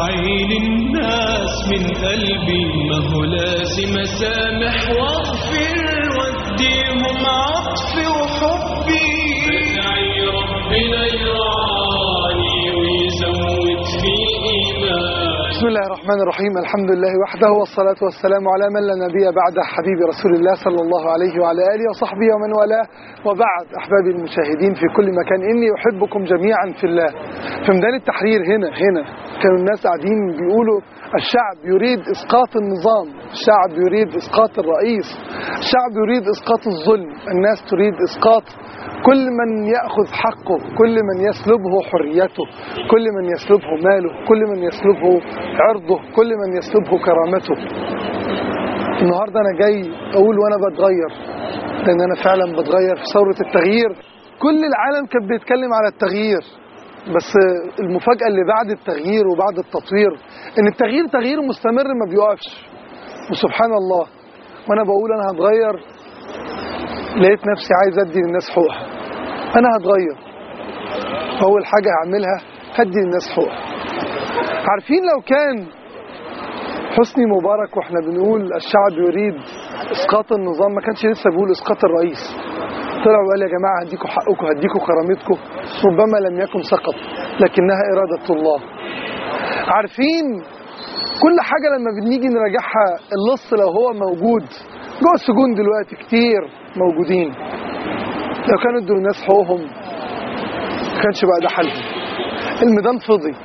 أدعي للناس من قلبي ما هو لازم أسامح وأغفر وأديهم عطفي وحبي أدعي ربنا يرعاني ويزود في إيماني بسم الله الرحمن الرحيم الحمد لله وحده والصلاة والسلام على من لا نبي بعد حبيب رسول الله صلى الله عليه وعلى آله وصحبه ومن والاه وبعد أحبابي المشاهدين في كل مكان إني أحبكم جميعا في الله في ميدان التحرير هنا هنا كانوا الناس قاعدين بيقولوا الشعب يريد إسقاط النظام الشعب يريد إسقاط الرئيس الشعب يريد إسقاط الظلم الناس تريد إسقاط كل من يأخذ حقه كل من يسلبه حريته كل من يسلبه ماله كل من يسلبه عرضه كل من يسلبه كرامته النهاردة أنا جاي أقول وأنا بتغير لأن أنا فعلا بتغير في ثورة التغيير كل العالم كان بيتكلم على التغيير بس المفاجأة اللي بعد التغيير وبعد التطوير إن التغيير تغيير مستمر ما بيقفش وسبحان الله وأنا بقول أنا هتغير لقيت نفسي عايز ادي للناس حقوقها انا هتغير اول حاجه هعملها هدي للناس حقوقها عارفين لو كان حسني مبارك واحنا بنقول الشعب يريد اسقاط النظام ما كانش لسه بيقول اسقاط الرئيس طلع وقال يا جماعه هديكوا حقكم هديكوا كرامتكم ربما لم يكن سقط لكنها اراده الله عارفين كل حاجه لما بنيجي نراجعها اللص لو هو موجود جوه السجون دلوقتي كتير موجودين لو كانوا ادوا الناس حقوقهم ما كانش بقى ده حالهم الميدان فضي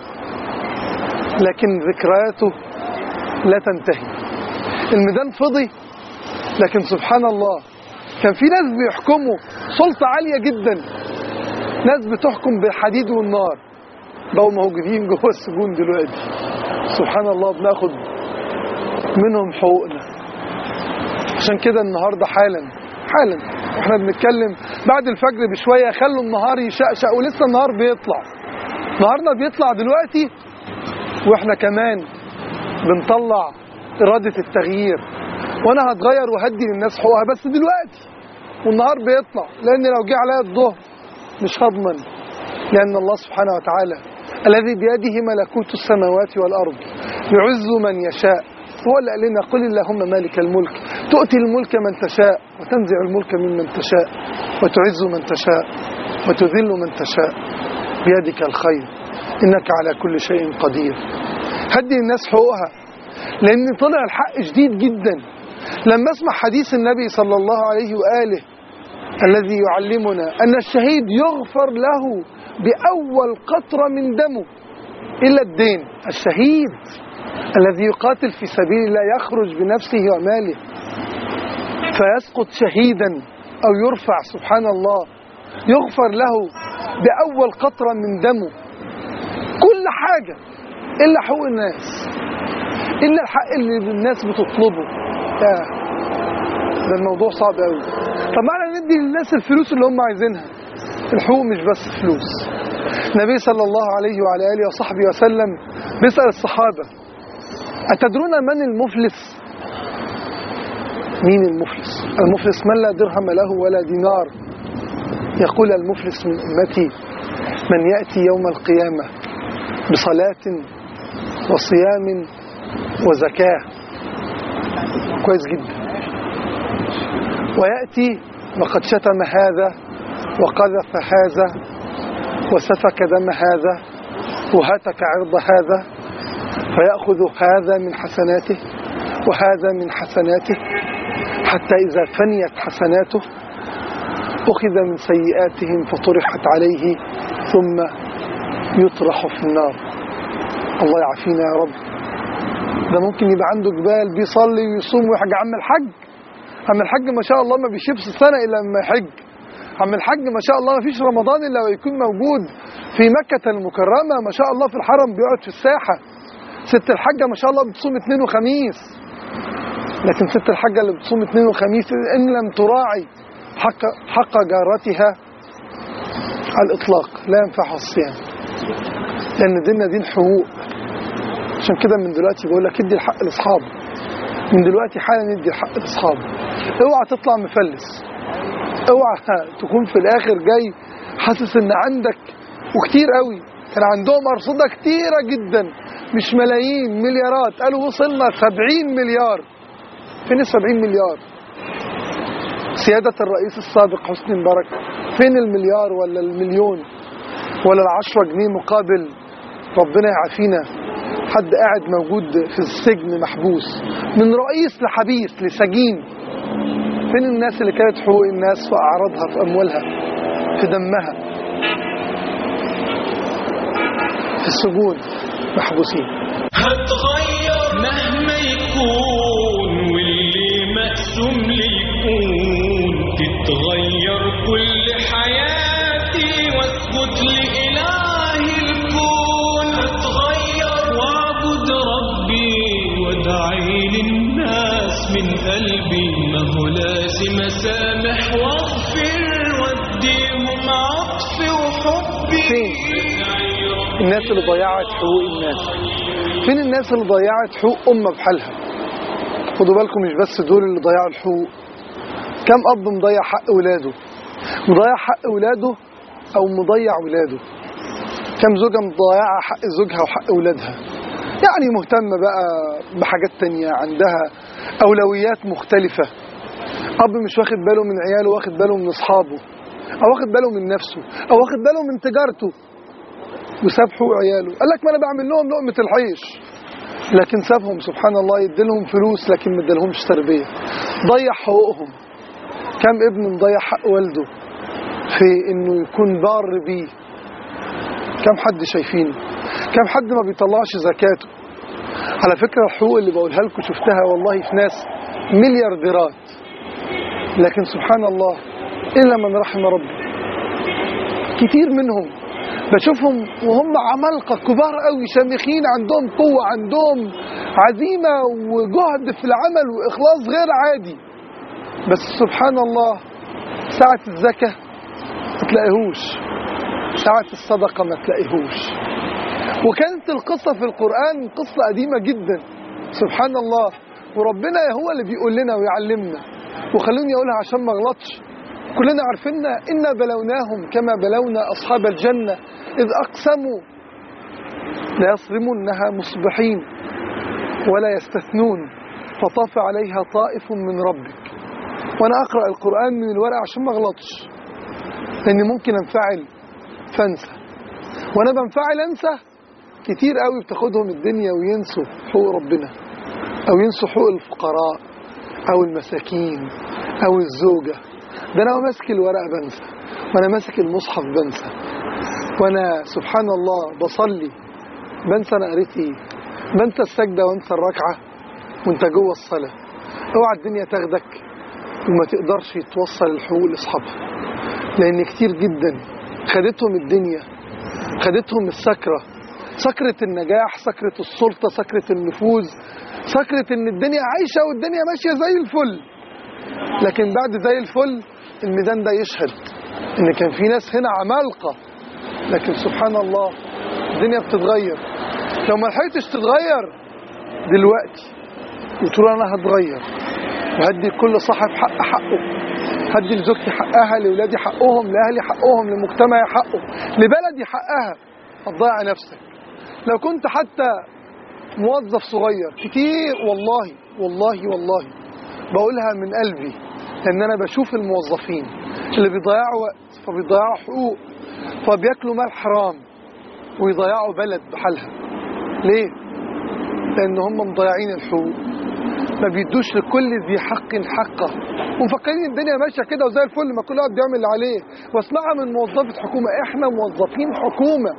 لكن ذكرياته لا تنتهي الميدان فضي لكن سبحان الله كان في ناس بيحكموا سلطة عالية جدا ناس بتحكم بالحديد والنار بقوا موجودين جوه السجون دلوقتي سبحان الله بناخد منهم حقوقنا عشان كده النهارده حالا حالا احنا بنتكلم بعد الفجر بشويه خلوا النهار يشقشق ولسه النهار بيطلع نهارنا بيطلع دلوقتي واحنا كمان بنطلع اراده التغيير وانا هتغير وهدي للناس حقوقها بس دلوقتي والنهار بيطلع لان لو جه عليا الظهر مش هضمن لان الله سبحانه وتعالى الذي بيده ملكوت السماوات والارض يعز من يشاء هو اللي قال لنا قل اللهم مالك الملك تؤتي الملك من تشاء وتنزع الملك ممن تشاء وتعز من تشاء وتذل من تشاء بيدك الخير إنك على كل شيء قدير هدي الناس حقوقها لأن طلع الحق شديد جدا لما اسمع حديث النبي صلى الله عليه وآله الذي يعلمنا أن الشهيد يغفر له بأول قطرة من دمه إلا الدين الشهيد الذي يقاتل في سبيل الله يخرج بنفسه وماله فيسقط شهيدا أو يرفع سبحان الله يغفر له بأول قطرة من دمه كل حاجة إلا حقوق الناس إلا الحق اللي الناس بتطلبه يا ده الموضوع صعب قوي طب معنى ندي للناس الفلوس اللي هم عايزينها الحقوق مش بس فلوس النبي صلى الله عليه وعلى آله وصحبه وسلم بيسأل الصحابة أتدرون من المفلس مين المفلس المفلس من لا درهم له ولا دينار يقول المفلس من أمتي من يأتي يوم القيامة بصلاة وصيام وزكاة كويس جدا ويأتي وقد شتم هذا وقذف هذا وسفك دم هذا وهتك عرض هذا فيأخذ هذا من حسناته وهذا من حسناته حتى إذا فنيت حسناته أخذ من سيئاتهم فطرحت عليه ثم يطرح في النار الله يعافينا يا رب ده ممكن يبقى عنده جبال بيصلي ويصوم ويحج عم الحج عم الحج ما شاء الله ما بيشوفش السنة إلا لما يحج عم الحج ما شاء الله ما فيش رمضان إلا ويكون موجود في مكة المكرمة ما شاء الله في الحرم بيقعد في الساحة ست الحاجة ما شاء الله بتصوم اثنين وخميس لكن ست الحاجة اللي بتصوم اثنين وخميس إن لم تراعي حق, حق جارتها على الإطلاق لا ينفعها الصيام لأن ديننا دين حقوق عشان كده من دلوقتي بقول لك ادي الحق لاصحابك من دلوقتي حالا ادي الحق لاصحابك اوعى تطلع مفلس اوعى تكون في الاخر جاي حاسس ان عندك وكتير قوي كان عندهم ارصده كتيره جدا مش ملايين مليارات قالوا وصلنا 70 مليار فين ال 70 مليار سيادة الرئيس السابق حسني مبارك فين المليار ولا المليون ولا العشرة جنيه مقابل ربنا يعافينا حد قاعد موجود في السجن محبوس من رئيس لحبيس لسجين فين الناس اللي كانت حقوق الناس في أعراضها في أموالها في دمها في السجون محبوسين هتغير مهما يكون واللي مقسوم لي يكون تتغير كل حياتي واسجد لإله الكون هتغير واعبد ربي وادعي للناس من قلبي ما هو لازم اسامح واغفر واديهم عطفي وحبي فين؟ الناس اللي ضيعت حقوق الناس فين الناس اللي ضيعت حقوق أمة بحالها خدوا بالكم مش بس دول اللي ضيعوا الحقوق كم أب مضيع حق ولاده مضيع حق ولاده أو مضيع ولاده كم زوجة مضيعة حق زوجها وحق ولادها يعني مهتمة بقى بحاجات تانية عندها أولويات مختلفة أب مش واخد باله من عياله واخد باله من أصحابه أو واخد باله من نفسه أو واخد باله من تجارته وساب حقوق عياله قال لك ما انا بعمل لهم لقمه العيش لكن سابهم سبحان الله يديلهم فلوس لكن ما ادالهمش تربيه ضيع حقوقهم كم ابن مضيع حق والده في انه يكون بار بيه كم حد شايفينه كم حد ما بيطلعش زكاته على فكره الحقوق اللي بقولها لكم شفتها والله في ناس مليارديرات لكن سبحان الله الا من رحم ربي كتير منهم بشوفهم وهم عمالقه كبار قوي شامخين عندهم قوه عندهم عزيمه وجهد في العمل واخلاص غير عادي بس سبحان الله ساعه الزكاه ما تلاقيهوش ساعه الصدقه ما تلاقيهوش وكانت القصه في القران قصه قديمه جدا سبحان الله وربنا هو اللي بيقول لنا ويعلمنا وخلوني اقولها عشان ما اغلطش كلنا عارفيننا إنا بلوناهم كما بلونا أصحاب الجنة إذ أقسموا لا يصرمنها مصبحين ولا يستثنون فطاف عليها طائف من ربك وأنا أقرأ القرآن من الورقة عشان ما أغلطش لأني ممكن أنفعل فانسى وأنا بنفعل أنسى كتير قوي بتاخدهم الدنيا وينسوا حقوق ربنا أو ينسوا حقوق الفقراء أو المساكين أو الزوجة ده انا ماسك الورقه بنسى وانا ماسك المصحف بنسى وانا سبحان الله بصلي بنسى انا قريت ايه بنسى السجده وانسى الركعه وانت جوه الصلاه اوعى الدنيا تاخدك وما تقدرش توصل الحقوق لاصحابها لان كتير جدا خدتهم الدنيا خدتهم السكره سكرة النجاح سكرة السلطة سكرة النفوذ سكرة ان الدنيا عايشة والدنيا ماشية زي الفل لكن بعد زي الفل الميزان ده يشهد ان كان في ناس هنا عمالقه لكن سبحان الله الدنيا بتتغير لو ما لحقتش تتغير دلوقتي وتقول انا هتغير وهدي كل صاحب حق حقه هدي لزوجتي حقها لاولادي حقهم لاهلي حقهم لمجتمعي حقه لبلدي حقها هتضيع نفسك لو كنت حتى موظف صغير كتير والله والله والله بقولها من قلبي لان انا بشوف الموظفين اللي بيضيعوا وقت فبيضيعوا حقوق فبياكلوا مال حرام ويضيعوا بلد بحالها ليه لان هم مضيعين الحقوق ما بيدوش لكل ذي حق حقه ومفكرين الدنيا ماشيه كده وزي الفل ما كل واحد بيعمل اللي عليه واسمعها من موظفه حكومه احنا موظفين حكومه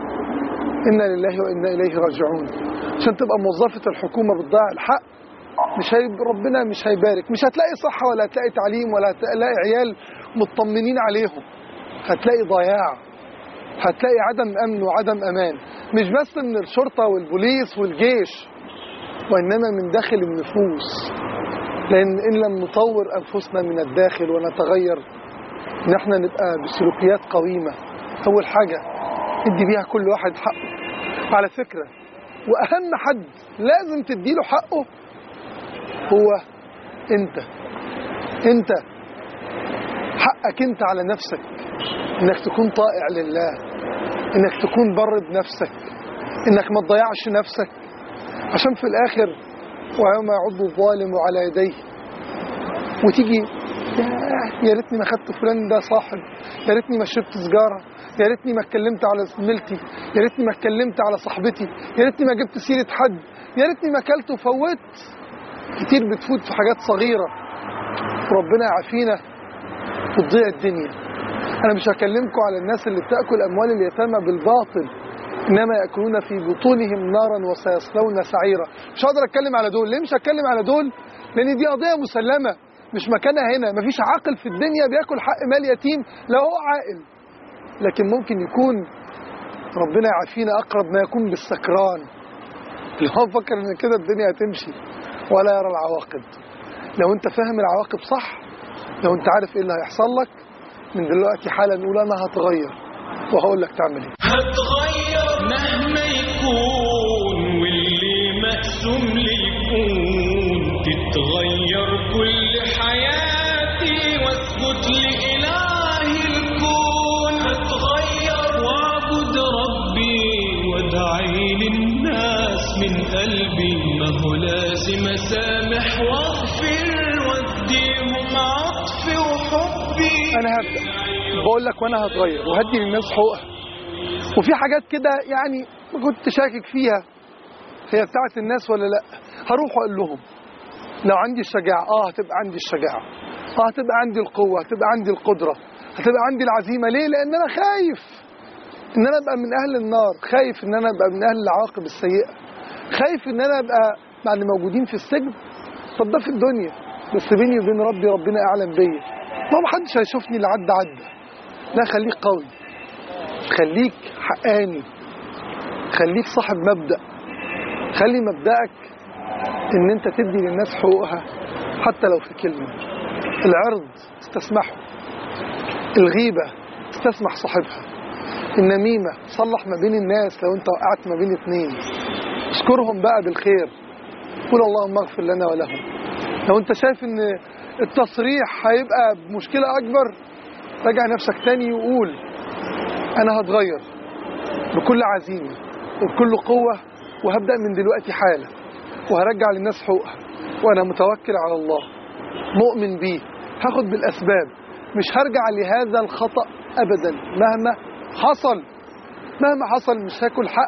انا لله وانا اليه راجعون عشان تبقى موظفه الحكومه بتضيع الحق مش هي ربنا مش هيبارك مش هتلاقي صحة ولا هتلاقي تعليم ولا هتلاقي عيال مطمنين عليهم هتلاقي ضياع هتلاقي عدم أمن وعدم أمان مش بس من الشرطة والبوليس والجيش وإنما من داخل النفوس لأن إن لم نطور أنفسنا من الداخل ونتغير إن احنا نبقى بسلوكيات قويمة أول حاجة ادي بيها كل واحد حقه على فكرة وأهم حد لازم تديله حقه هو انت انت حقك انت على نفسك انك تكون طائع لله انك تكون بر بنفسك انك ما تضيعش نفسك عشان في الاخر ويوم يعض الظالم على يديه وتيجي يا- يا ريتني ما خدت فلان ده صاحب يا ريتني ما شربت سجاره يا ريتني ما اتكلمت على زميلتي يا ريتني ما اتكلمت على صاحبتي يا ريتني ما جبت سيره حد يا ريتني ما اكلت وفوت كتير بتفوت في حاجات صغيره ربنا يعافينا وتضيع الدنيا انا مش هكلمكم على الناس اللي بتاكل اموال اليتامى بالباطل انما ياكلون في بطونهم نارا وسيصلون سعيرا مش هقدر اتكلم على دول ليه مش هتكلم على دول لان دي قضيه مسلمه مش مكانها هنا مفيش عاقل في الدنيا بياكل حق مال يتيم لو هو عاقل لكن ممكن يكون ربنا يعافينا اقرب ما يكون بالسكران اللي هو فكر ان كده الدنيا هتمشي ولا يرى العواقب لو انت فاهم العواقب صح لو انت عارف ايه اللي هيحصل لك من دلوقتي حالا نقول انا هتغير وهقول لك تعمل ايه هتغير مهما يكون واللي مقسوم لي يكون تتغير كل حياتي واسجد لإله الكون هتغير واعبد ربي وادعي للناس من قلبي ما هو لازم اسامح واغفر واديهم عطفي وحبي انا هبدا بقول لك وانا هتغير وهدي للناس حقوقها وفي حاجات كده يعني ما كنت شاكك فيها هي بتاعت الناس ولا لا هروح اقول لهم لو عندي الشجاعه اه هتبقى عندي الشجاعه اه هتبقى عندي القوه هتبقى عندي القدره هتبقى عندي العزيمه ليه لان انا خايف ان انا ابقى من اهل النار خايف ان انا ابقى من اهل العواقب السيئه خايف ان انا ابقى مع اللي موجودين في السجن طب ده في الدنيا بس بيني وبين ربي ربنا اعلم بيا ما محدش هيشوفني اللي عدى عدى لا خليك قوي خليك حقاني خليك صاحب مبدأ خلي مبدأك ان انت تدي للناس حقوقها حتى لو في كلمة العرض تستسمحه الغيبة تستسمح صاحبها النميمة تصلح ما بين الناس لو انت وقعت ما بين اتنين اشكرهم بقى بالخير قول اللهم اغفر لنا ولهم لو انت شايف ان التصريح هيبقى بمشكلة اكبر راجع نفسك تاني وقول انا هتغير بكل عزيمة وبكل قوة وهبدأ من دلوقتي حالا وهرجع للناس حقوقها وانا متوكل على الله مؤمن بيه هاخد بالاسباب مش هرجع لهذا الخطأ ابدا مهما حصل مهما حصل مش هاكل حق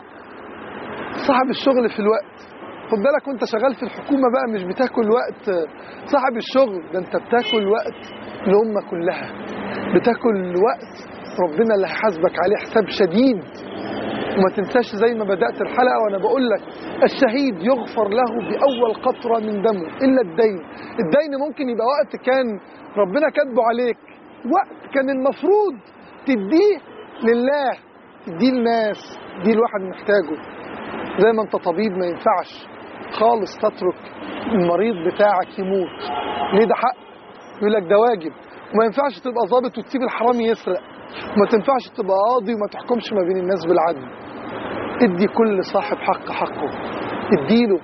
صاحب الشغل في الوقت خد بالك وانت شغال في الحكومة بقى مش بتاكل وقت صاحب الشغل ده انت بتاكل وقت الأمة كلها بتاكل وقت ربنا اللي هيحاسبك عليه حساب شديد وما تنساش زي ما بدأت الحلقة وأنا بقول لك الشهيد يغفر له بأول قطرة من دمه إلا الدين الدين ممكن يبقى وقت كان ربنا كاتبه عليك وقت كان المفروض تديه لله تديه للناس دي الواحد محتاجه زي ما انت طبيب ما ينفعش خالص تترك المريض بتاعك يموت ليه ده حق يقول لك ده واجب وما ينفعش تبقى ظابط وتسيب الحرامي يسرق وما تنفعش تبقى قاضي وما تحكمش ما بين الناس بالعدل ادي كل صاحب حق حقه اديله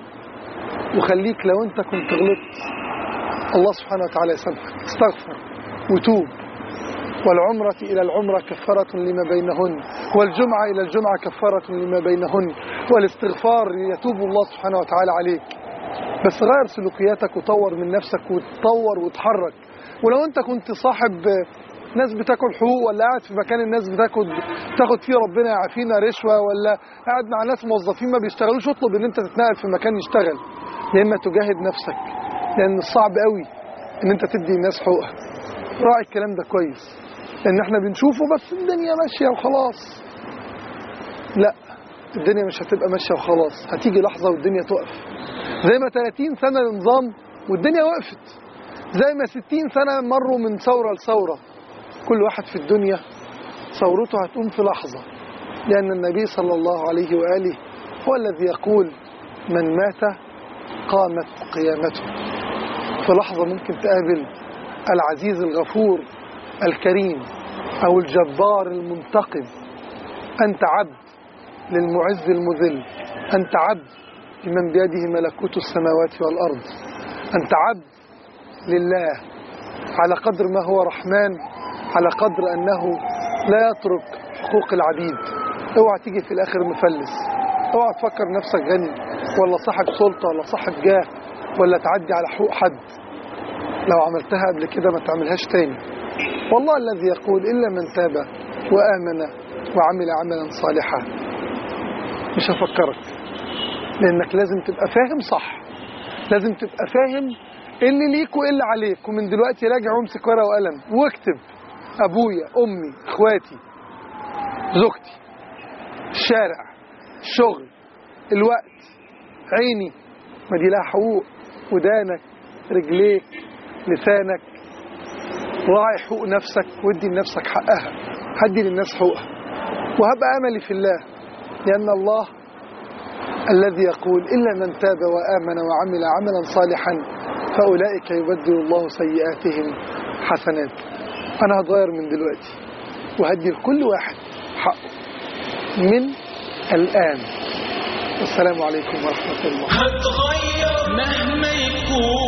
وخليك لو انت كنت غلطت الله سبحانه وتعالى يسامحك استغفر وتوب والعمرة إلى العمرة كفارة لما بينهن والجمعة إلى الجمعة كفارة لما بينهن والاستغفار يتوب الله سبحانه وتعالى عليك بس غير سلوكياتك وطور من نفسك وتطور وتحرك ولو انت كنت صاحب ناس بتاكل حقوق ولا قاعد في مكان الناس بتاخد تاخد فيه ربنا يعافينا رشوه ولا قاعد مع ناس موظفين ما بيشتغلوش اطلب ان انت تتنقل في مكان يشتغل يا اما تجاهد نفسك لان صعب قوي ان انت تدي الناس حقوقها راعي الكلام ده كويس لان احنا بنشوفه بس الدنيا ماشيه وخلاص لا الدنيا مش هتبقى ماشيه وخلاص هتيجي لحظه والدنيا تقف زي ما 30 سنه نظام والدنيا وقفت زي ما 60 سنه مروا من ثوره لثوره كل واحد في الدنيا ثورته هتقوم في لحظه لان النبي صلى الله عليه واله هو الذي يقول من مات قامت قيامته في لحظه ممكن تقابل العزيز الغفور الكريم او الجبار المنتقم انت عبد للمعز المذل انت عبد لمن بيده ملكوت السماوات والارض انت عبد لله على قدر ما هو رحمن على قدر انه لا يترك حقوق العبيد اوعى تيجي في الاخر مفلس اوعى تفكر نفسك غني ولا صاحب سلطة ولا صاحب جاه ولا تعدي على حقوق حد لو عملتها قبل كده ما تعملهاش تاني والله الذي يقول إلا من تاب وآمن وعمل عملا صالحا مش هفكرك لأنك لازم تبقى فاهم صح لازم تبقى فاهم إيه اللي ليك وإيه اللي عليك ومن دلوقتي راجع وامسك ورقة وقلم واكتب أبويا أمي إخواتي زوجتي الشارع الشغل الوقت عيني ما دي لها حقوق ودانك رجليك لسانك راعي حقوق نفسك وادي لنفسك حقها هدي للناس حقوقها وهبقى املي في الله لان الله الذي يقول الا من تاب وامن وعمل عملا صالحا فاولئك يبدل الله سيئاتهم حسنات انا هتغير من دلوقتي وهدي لكل واحد حقه من الان والسلام عليكم ورحمه الله هتغير مهما يكون